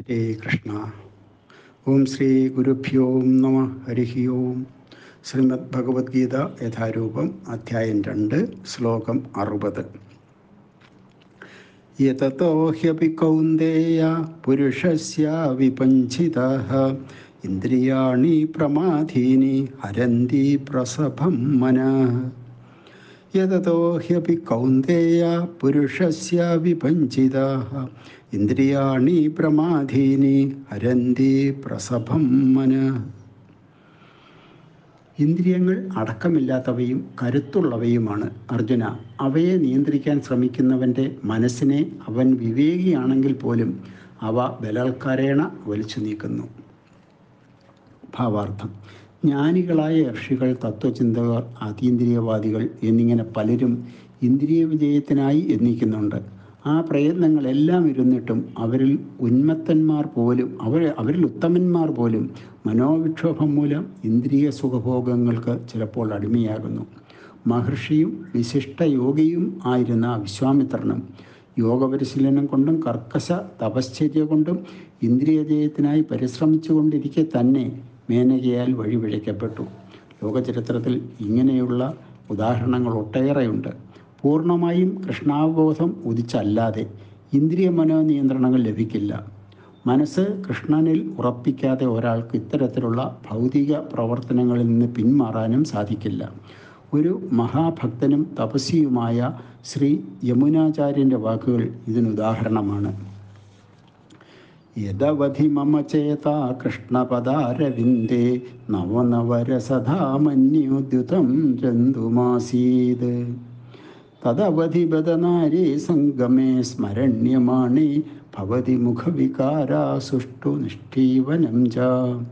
ഹരേ കൃഷ്ണ ഓം ശ്രീ ഗുരുഭ്യോ നമ ഹരി ഓം ശ്രീമദ് ഭഗവത്ഗീത യഥാരൂപം അധ്യായം രണ്ട് ശ്ലോകം അറുപത് യതോ ഹ്യപി കൗന്ദേയ പുരുഷസ്യ വിപഞ്ചിത ഇന്ദ്രിയാണി പ്രമാധീനി ഹരന്തി പ്രസഭം മനഃ യതോ ഹ്യപി കൗന്ദേയ പുരുഷസ്യ വിപഞ്ചിത ഇന്ദ്രിയാണി പ്രമാധീനി ഹരന്തി പ്രസഭം മനഃ ഇന്ദ്രിയങ്ങൾ അടക്കമില്ലാത്തവയും കരുത്തുള്ളവയുമാണ് അർജുന അവയെ നിയന്ത്രിക്കാൻ ശ്രമിക്കുന്നവൻ്റെ മനസ്സിനെ അവൻ വിവേകിയാണെങ്കിൽ പോലും അവ ബലാത്കാരേണ വലിച്ചു നീക്കുന്നു ഭാവാർത്ഥം ജ്ഞാനികളായ ഋഷികൾ തത്വചിന്തകർ അതീന്ദ്രിയവാദികൾ എന്നിങ്ങനെ പലരും ഇന്ദ്രിയ വിജയത്തിനായി എണ്ണിക്കുന്നുണ്ട് ആ പ്രയത്നങ്ങളെല്ലാം ഇരുന്നിട്ടും അവരിൽ ഉന്മത്തന്മാർ പോലും അവർ അവരിൽ ഉത്തമന്മാർ പോലും മനോവിക്ഷോഭം മൂലം ഇന്ദ്രിയ സുഖഭോഗങ്ങൾക്ക് ചിലപ്പോൾ അടിമയാകുന്നു മഹർഷിയും വിശിഷ്ട യോഗിയും ആയിരുന്ന വിശ്വാമിത്രനും യോഗപരിശീലനം കൊണ്ടും കർക്കശ തപശ്ചര്യ കൊണ്ടും ഇന്ദ്രിയജയത്തിനായി പരിശ്രമിച്ചു കൊണ്ടിരിക്കെ തന്നെ മേനകയാൽ വഴിപിഴയ്ക്കപ്പെട്ടു ലോകചരിത്രത്തിൽ ഇങ്ങനെയുള്ള ഉദാഹരണങ്ങൾ ഒട്ടേറെയുണ്ട് പൂർണ്ണമായും കൃഷ്ണാവബോധം ഉദിച്ചല്ലാതെ ഇന്ദ്രിയ മനോനിയന്ത്രണങ്ങൾ ലഭിക്കില്ല മനസ്സ് കൃഷ്ണനിൽ ഉറപ്പിക്കാതെ ഒരാൾക്ക് ഇത്തരത്തിലുള്ള ഭൗതിക പ്രവർത്തനങ്ങളിൽ നിന്ന് പിന്മാറാനും സാധിക്കില്ല ഒരു മഹാഭക്തനും തപസ്വിയുമായ ശ്രീ യമുനാചാര്യൻ്റെ വാക്കുകൾ ഇതിനുദാഹരണമാണ് യദവധി മമ ചേത കൃഷ്ണപദാരവിന്ദേ നവനവരസധാമന്യോദ്യുതം ജന്തുമാസീത് തദവധി ബദനാരി സംഗമേ സ്മരണ്യമാണി ഭവതി മുഖവികാരാ സുഷ്ടു നിഷ്ഠീവനം ച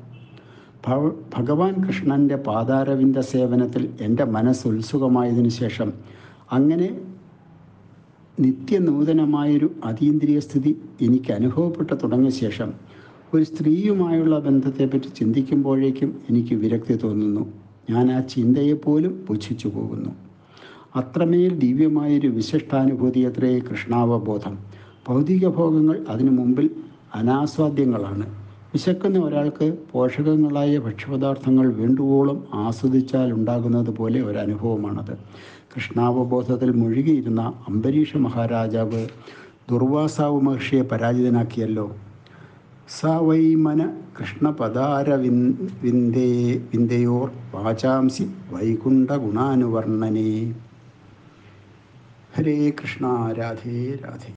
ഭഗവാൻ കൃഷ്ണൻ്റെ പാതാരവിന്ദ സേവനത്തിൽ എൻ്റെ മനസ്സ് ഉത്സുകമായതിനു ശേഷം അങ്ങനെ നിത്യനൂതനമായൊരു അതീന്ദ്രിയ സ്ഥിതി എനിക്ക് അനുഭവപ്പെട്ടു തുടങ്ങിയ ശേഷം ഒരു സ്ത്രീയുമായുള്ള ബന്ധത്തെപ്പറ്റി ചിന്തിക്കുമ്പോഴേക്കും എനിക്ക് വിരക്തി തോന്നുന്നു ഞാൻ ആ ചിന്തയെപ്പോലും പുച്ഛിച്ചു പോകുന്നു അത്രമേൽ ദിവ്യമായൊരു വിശിഷ്ടാനുഭൂതി അത്രേ കൃഷ്ണാവബോധം ഭൗതിക ഭോഗങ്ങൾ അതിനു മുമ്പിൽ അനാസ്വാദ്യങ്ങളാണ് വിശക്കുന്ന ഒരാൾക്ക് പോഷകങ്ങളായ ഭക്ഷ്യപദാർത്ഥങ്ങൾ വേണ്ടുവോളം ആസ്വദിച്ചാൽ ഉണ്ടാകുന്നത് പോലെ ഒരനുഭവമാണത് കൃഷ്ണാവബോധത്തിൽ മുഴുകിയിരുന്ന അംബരീഷ മഹാരാജാവ് ദുർവാസാവ് മഹർഷിയെ പരാജിതനാക്കിയല്ലോ സ വൈ മന കൃഷ്ണപദാര വിന്ദേ വിന്ദയോർ വാചാംസി വൈകുണ്ഠ ഗുണാനുവർണ്ണനേ ഹരേ കൃഷ്ണ രാധേ രാധേ